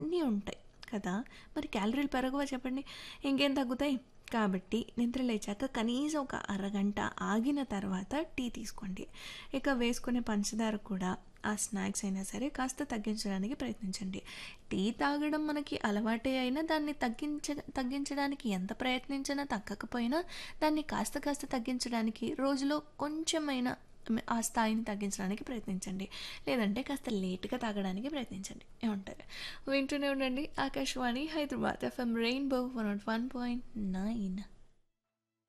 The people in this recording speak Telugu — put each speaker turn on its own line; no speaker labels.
అన్నీ ఉంటాయి కదా మరి క్యాలరీలు పెరగవా చెప్పండి ఇంకేం తగ్గుతాయి కాబట్టి నిద్ర లేచాక కనీసం ఒక అరగంట ఆగిన తర్వాత టీ తీసుకోండి ఇక వేసుకునే పంచదార కూడా ఆ స్నాక్స్ అయినా సరే కాస్త తగ్గించడానికి ప్రయత్నించండి టీ తాగడం మనకి అలవాటే అయినా దాన్ని తగ్గించ తగ్గించడానికి ఎంత ప్రయత్నించినా తగ్గకపోయినా దాన్ని కాస్త కాస్త తగ్గించడానికి రోజులో కొంచెమైనా ఆ స్థాయిని తగ్గించడానికి ప్రయత్నించండి లేదంటే కాస్త లేట్గా తాగడానికి ప్రయత్నించండి ఏమంటారు వింటూనే ఉండండి Akashvani Hyderabad FM rainbow one nought one point nine